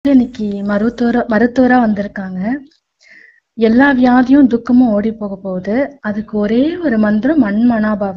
இன்னைக்கு மருத்துவரா மருத்துவரா வந்திருக்காங்க எல்லா வியாதியும் துக்கமும் ஓடி போக போகுது அதுக்கு ஒரே ஒரு மந்திரம் மண்மனாபவ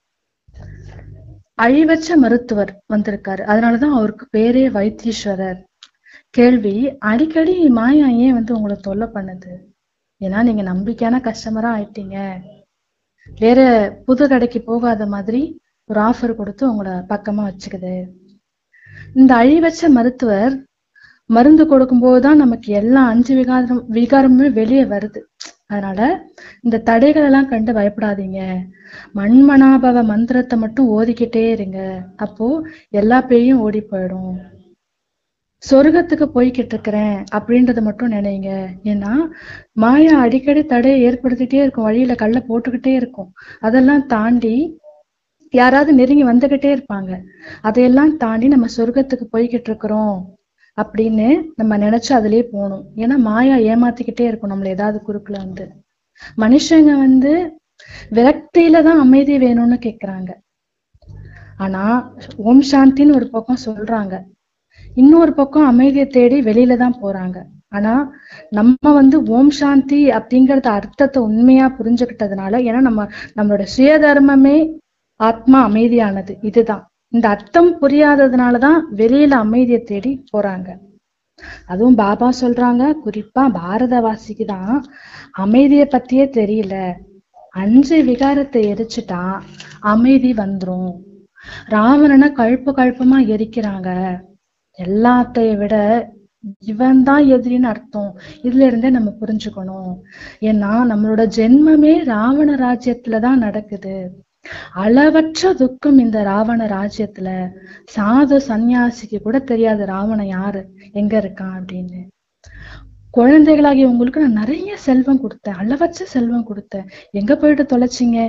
அழிவற்ற மருத்துவர் வந்திருக்காரு அதனாலதான் அவருக்கு பேரே வைத்தீஸ்வரர் கேள்வி அடிக்கடி மாயா ஏன் வந்து உங்களை தொல்லை பண்ணுது ஏன்னா நீங்க நம்பிக்கையான கஸ்டமரா ஆயிட்டீங்க வேற புது கடைக்கு போகாத மாதிரி ஒரு ஆஃபர் கொடுத்து உங்களை பக்கமா வச்சுக்குது இந்த அழிவற்ற மருத்துவர் மருந்து கொடுக்கும்போது தான் நமக்கு எல்லா அஞ்சு விகாரம் விகாரமுமே வெளியே வருது அதனால இந்த தடைகள் எல்லாம் கண்டு பயப்படாதீங்க மண்மனாபவ மந்திரத்தை மட்டும் ஓதிக்கிட்டே இருங்க அப்போ எல்லா பேயும் ஓடி போயிடும் சொர்க்கத்துக்கு போய்கிட்டு இருக்கிறேன் அப்படின்றத மட்டும் நினைங்க ஏன்னா மாயா அடிக்கடி தடையை ஏற்படுத்திட்டே இருக்கும் வழியில கல்ல போட்டுக்கிட்டே இருக்கும் அதெல்லாம் தாண்டி யாராவது நெருங்கி வந்துகிட்டே இருப்பாங்க அதையெல்லாம் தாண்டி நம்ம சொர்க்கத்துக்கு போய்கிட்டு இருக்கிறோம் அப்படின்னு நம்ம நினைச்சு அதுலயே போகணும் ஏன்னா மாயா ஏமாத்திக்கிட்டே இருக்கும் நம்மள ஏதாவது குறுக்குல வந்து மனுஷங்க வந்து விரக்தியில தான் அமைதி வேணும்னு கேக்குறாங்க ஆனா ஓம் சாந்தின்னு ஒரு பக்கம் சொல்றாங்க இன்னொரு பக்கம் அமைதியை தேடி வெளியில தான் போறாங்க ஆனா நம்ம வந்து ஓம் சாந்தி அப்படிங்கறத அர்த்தத்தை உண்மையா புரிஞ்சுக்கிட்டதுனால ஏன்னா நம்ம நம்மளோட சுயதர்மமே ஆத்மா அமைதியானது இதுதான் இந்த அர்த்தம் புரியாததுனாலதான் வெளியில அமைதியை தேடி போறாங்க அதுவும் பாபா சொல்றாங்க குறிப்பா பாரதவாசிக்கு தான் அமைதியை பத்தியே தெரியல அஞ்சு விகாரத்தை எரிச்சுட்டா அமைதி வந்துரும் ராவணனை கழுப்பு கழுப்பமா எரிக்கிறாங்க எல்லாத்தைய விட இவன் தான் எதிரின்னு அர்த்தம் இதுல இருந்தே நம்ம புரிஞ்சுக்கணும் ஏன்னா நம்மளோட ஜென்மமே ராவண ராஜ்யத்துலதான் நடக்குது அளவற்ற துக்கம் இந்த ராவண ராஜ்யத்துல சாது சந்நியாசிக்கு கூட தெரியாது ராவணன் யாரு எங்க இருக்கான் அப்படின்னு குழந்தைகளாகி உங்களுக்கு நான் நிறைய செல்வம் கொடுத்தேன் அளவற்ற செல்வம் கொடுத்தேன் எங்க போயிட்டு தொலைச்சிங்க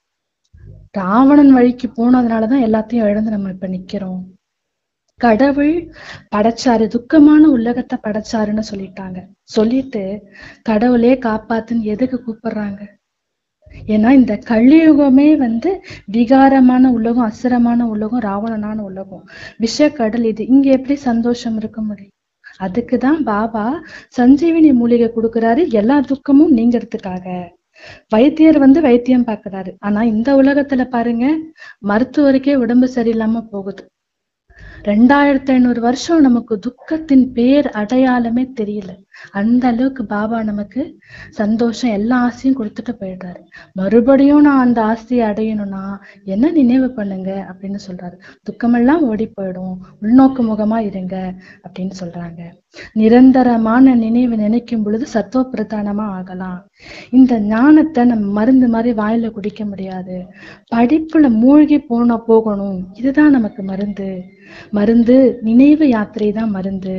ராவணன் வழிக்கு போனதுனாலதான் எல்லாத்தையும் இழந்து நம்ம இப்ப நிக்கிறோம் கடவுள் படைச்சாரு துக்கமான உலகத்தை படைச்சாருன்னு சொல்லிட்டாங்க சொல்லிட்டு கடவுளே காப்பாத்துன்னு எதுக்கு கூப்பிடுறாங்க ஏன்னா இந்த கலியுகமே வந்து விகாரமான உலகம் அசுரமான உலகம் ராவணனான உலகம் விஷக்கடல் இது இங்க எப்படி சந்தோஷம் இருக்க முடியும் அதுக்குதான் பாபா சஞ்சீவினி மூலிகை கொடுக்கறாரு எல்லா துக்கமும் நீங்கிறதுக்காக வைத்தியர் வந்து வைத்தியம் பார்க்கறாரு ஆனா இந்த உலகத்துல பாருங்க மருத்துவருக்கே உடம்பு சரியில்லாம போகுது ரெண்டாயிரத்தி ஐநூறு வருஷம் நமக்கு துக்கத்தின் பேர் அடையாளமே தெரியல அந்த அளவுக்கு பாபா நமக்கு சந்தோஷம் எல்லா ஆசையும் கொடுத்துட்டு போயிடுறாரு மறுபடியும் நான் அந்த ஆசையை அடையணும்னா என்ன நினைவு பண்ணுங்க அப்படின்னு சொல்றாரு துக்கமெல்லாம் ஓடி போயிடும் உள்நோக்கு முகமா இருங்க அப்படின்னு சொல்றாங்க நிரந்தரமான நினைவு நினைக்கும் பொழுது சத்துவ பிரதானமா ஆகலாம் இந்த ஞானத்தை நம்ம மருந்து மாதிரி வாயில குடிக்க முடியாது படிப்புல மூழ்கி போன போகணும் இதுதான் நமக்கு மருந்து மருந்து நினைவு யாத்திரை தான் மருந்து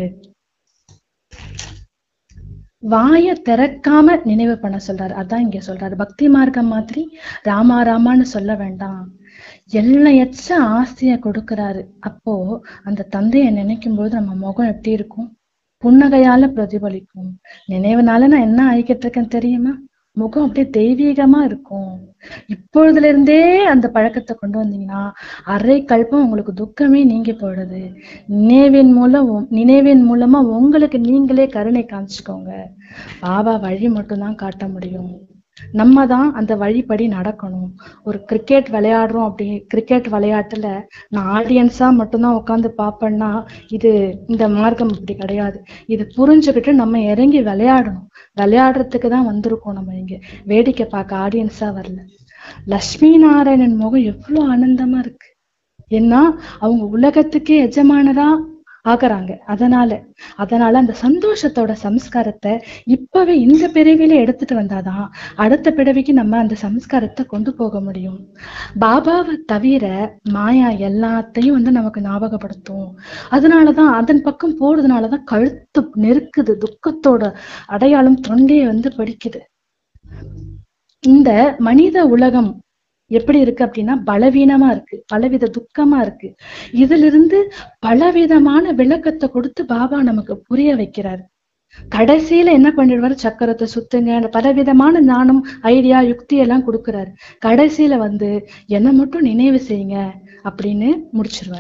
வாய திறக்காம நினைவு பண்ண சொல்றாரு அதான் இங்க சொல்றாரு பக்தி மார்க்கம் மாதிரி ராமா ராமான்னு சொல்ல வேண்டாம் எல்லையற்ற ஆசைய கொடுக்கறாரு அப்போ அந்த தந்தைய நினைக்கும் போது நம்ம முகம் எப்படி இருக்கும் புன்னகையால பிரதிபலிக்கும் நினைவுனால நான் என்ன ஆகிக்கிட்டு இருக்கேன் தெரியுமா முகம் அப்படியே தெய்வீகமா இருக்கும் இப்பொழுதுல இருந்தே அந்த பழக்கத்தை கொண்டு வந்தீங்கன்னா அரை கல்பம் உங்களுக்கு துக்கமே நீங்கி போயிடுது நினைவின் மூலம் நினைவின் மூலமா உங்களுக்கு நீங்களே கருணை காமிச்சுக்கோங்க பாபா வழி மட்டும்தான் காட்ட முடியும் நம்ம தான் அந்த வழிப்படி நடக்கணும் ஒரு கிரிக்கெட் விளையாடுறோம் அப்படி கிரிக்கெட் விளையாட்டுல நான் ஆடியன்ஸா மட்டும்தான் உட்காந்து பார்ப்பேன்னா இது இந்த மார்க்கம் அப்படி கிடையாது இது புரிஞ்சுக்கிட்டு நம்ம இறங்கி விளையாடணும் விளையாடுறதுக்கு தான் வந்திருக்கோம் நம்ம இங்க வேடிக்கை பார்க்க ஆடியன்ஸா வரல லட்சுமி நாராயணன் முகம் எவ்வளவு ஆனந்தமா இருக்கு ஏன்னா அவங்க உலகத்துக்கே எஜமானரா ஆகுறாங்க அதனால அதனால அந்த சந்தோஷத்தோட சம்ஸ்காரத்தை இப்பவே இந்த பிறவில எடுத்துட்டு வந்தாதான் அடுத்த பிறவிக்கு நம்ம அந்த சம்ஸ்காரத்தை கொண்டு போக முடியும் பாபாவை தவிர மாயா எல்லாத்தையும் வந்து நமக்கு ஞாபகப்படுத்தும் அதனாலதான் அதன் பக்கம் போறதுனாலதான் கழுத்து நெருக்குது துக்கத்தோட அடையாளம் தொண்டையை வந்து படிக்குது இந்த மனித உலகம் எப்படி இருக்கு அப்படின்னா பலவீனமா இருக்கு பலவித துக்கமா இருக்கு இதுல இருந்து பலவிதமான விளக்கத்தை கொடுத்து பாபா நமக்கு புரிய வைக்கிறாரு கடைசியில என்ன பண்ணிடுவாரு சக்கரத்தை சுத்துங்க பலவிதமான ஞானம் ஐடியா யுக்தி எல்லாம் கொடுக்குறாரு கடைசியில வந்து என்ன மட்டும் நினைவு செய்யுங்க அப்படின்னு முடிச்சிருவாரு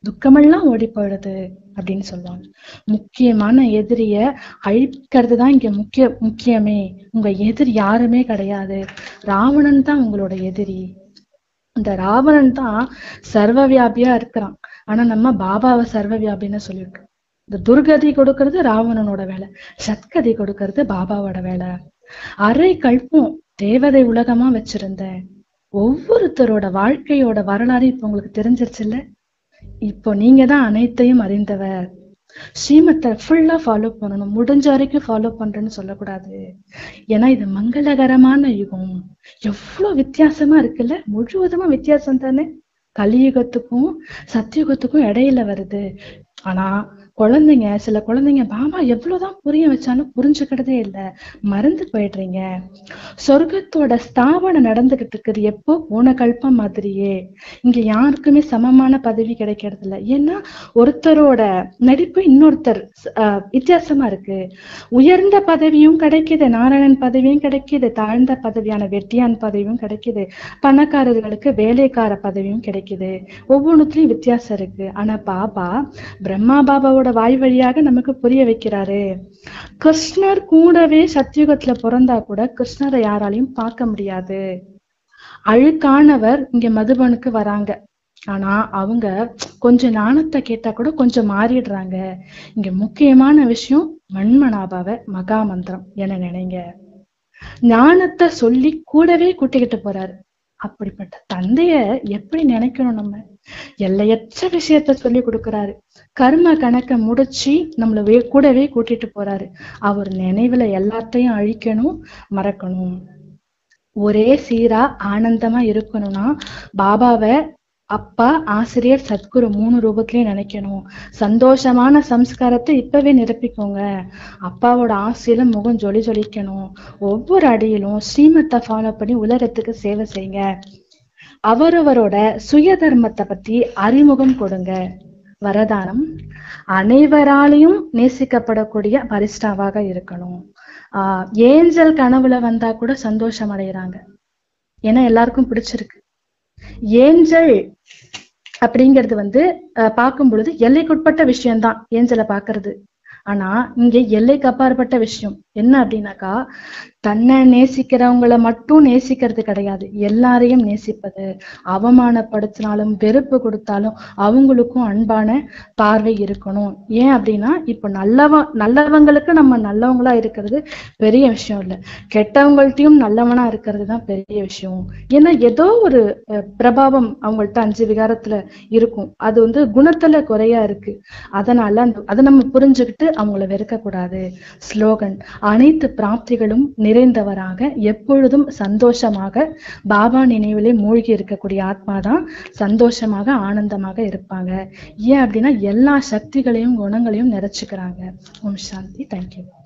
துக்கமெல்லாம் ஓடி போயிடுது அப்படின்னு சொல்லுவாங்க முக்கியமான எதிரிய அழிக்கிறது தான் இங்க முக்கிய முக்கியமே உங்க எதிரி யாருமே கிடையாது ராவணன் தான் உங்களோட எதிரி இந்த ராவணன் தான் சர்வவியாபியா இருக்கிறான் ஆனா நம்ம பாபாவை சர்வவியாபின்னு சொல்லியிருக்கோம் இந்த துர்கதி கொடுக்கறது ராவணனோட வேலை சத்கதி கொடுக்கறது பாபாவோட வேலை அரை கல்பம் தேவதை உலகமா வச்சிருந்தேன் ஒவ்வொருத்தரோட வாழ்க்கையோட வரலாறு இப்ப உங்களுக்கு தெரிஞ்சிருச்சுல்ல இப்போ நீங்க தான் அனைத்தையும் அறிந்தவர் ஸ்ரீமத்தை ஃபுல்லா ஃபாலோ பண்ணணும் முடிஞ்ச வரைக்கும் ஃபாலோ பண்றேன்னு சொல்லக்கூடாது ஏன்னா இது மங்களகரமான யுகம் எவ்வளவு வித்தியாசமா இருக்குல்ல முழுவதுமா வித்தியாசம் தானே கலியுகத்துக்கும் சத்தியுகத்துக்கும் இடையில வருது ஆனா குழந்தைங்க சில குழந்தைங்க பாபா எவ்வளவுதான் புரிய வச்சாலும் புரிஞ்சுக்கிறதே இல்ல மறந்து போயிடுறீங்க சொர்க்கத்தோட ஸ்தாபனம் நடந்துகிட்டு இருக்குது எப்போ போன கல்பம் மாதிரியே இங்க யாருக்குமே சமமான பதவி கிடைக்கிறது இல்ல ஏன்னா ஒருத்தரோட நடிப்பு இன்னொருத்தர் ஆஹ் வித்தியாசமா இருக்கு உயர்ந்த பதவியும் கிடைக்குது நாராயணன் பதவியும் கிடைக்குது தாழ்ந்த பதவியான வெட்டியான் பதவியும் கிடைக்குது பணக்காரர்களுக்கு வேலைக்கார பதவியும் கிடைக்குது ஒவ்வொன்றுத்துலயும் வித்தியாசம் இருக்கு ஆனா பாபா பிரம்மா பாபாவோட வாய் வழியாக நமக்கு புரிய வைக்கிறாரு கிருஷ்ணர் கூடவே சத்தியுகத்துல பிறந்தா கூட கிருஷ்ணரை யாராலையும் பார்க்க முடியாது அழுக்கானவர் இங்க மதுபனுக்கு வராங்க ஆனா அவங்க கொஞ்சம் ஞானத்தை கேட்டா கூட கொஞ்சம் மாறிடுறாங்க இங்க முக்கியமான விஷயம் மண்மனாபாவ மகா மந்திரம் என நினைங்க ஞானத்தை சொல்லி கூடவே கூட்டிக்கிட்டு போறாரு அப்படிப்பட்ட தந்தைய எப்படி நினைக்கணும் நம்ம எல்லையற்ற விஷயத்த சொல்லி கொடுக்கிறாரு கர்ம கணக்க முடிச்சு நம்மள வே கூடவே கூட்டிட்டு போறாரு அவர் நினைவுல எல்லாத்தையும் அழிக்கணும் மறக்கணும் ஒரே சீரா ஆனந்தமா இருக்கணும்னா பாபாவை அப்பா ஆசிரியர் சத்குரு மூணு ரூபத்திலயும் நினைக்கணும் சந்தோஷமான சம்ஸ்காரத்தை இப்பவே நிரப்பிக்கோங்க அப்பாவோட ஆசையில முகம் ஜொலி ஜொலிக்கணும் ஒவ்வொரு அடியிலும் ஸ்ரீமத்தை ஃபாலோ பண்ணி உலகத்துக்கு சேவை செய்யுங்க அவரவரோட சுய தர்மத்தை பத்தி அறிமுகம் கொடுங்க வரதானம் அனைவராலையும் நேசிக்கப்படக்கூடிய பரிஸ்டாவாக இருக்கணும் ஆஹ் ஏஞ்சல் கனவுல வந்தா கூட சந்தோஷம் அடைகிறாங்க ஏன்னா எல்லாருக்கும் பிடிச்சிருக்கு ஏஞ்சல் அப்படிங்கிறது வந்து அஹ், பார்க்கும் பொழுது எல்லைக்குட்பட்ட விஷயம்தான் ஏஞ்சலை பார்க்கிறது ஆனா இங்க எல்லைக்கு அப்பாற்பட்ட விஷயம் என்ன அப்படின்னாக்கா தன்னை நேசிக்கிறவங்கள மட்டும் நேசிக்கிறது கிடையாது எல்லாரையும் நேசிப்பது அவமானப்படுத்தினாலும் வெறுப்பு கொடுத்தாலும் அவங்களுக்கும் அன்பான பார்வை இருக்கணும் ஏன் அப்படின்னா இப்ப நல்லவ நல்லவங்களுக்கு நம்ம நல்லவங்களா இருக்கிறது பெரிய விஷயம் இல்ல கெட்டவங்கள்ட்டயும் நல்லவனா இருக்கிறது தான் பெரிய விஷயம் ஏன்னா ஏதோ ஒரு அஹ், பிரபாவம் அவங்கள்ட்ட அஞ்சு விகாரத்துல இருக்கும் அது வந்து குணத்துல குறையா இருக்கு அதனால அந்த அதை நம்ம புரிஞ்சுக்கிட்டு அவங்கள வெறுக்க கூடாது ஸ்லோகன் அனைத்து பிராப்திகளும் நிறைந்தவராக எப்பொழுதும் சந்தோஷமாக பாபா நினைவிலே மூழ்கி இருக்கக்கூடிய ஆத்மா தான் சந்தோஷமாக ஆனந்தமாக இருப்பாங்க ஏன் அப்படின்னா எல்லா சக்திகளையும் குணங்களையும் நிறைச்சுக்கிறாங்க ஓம் சாந்தி தேங்க்யூ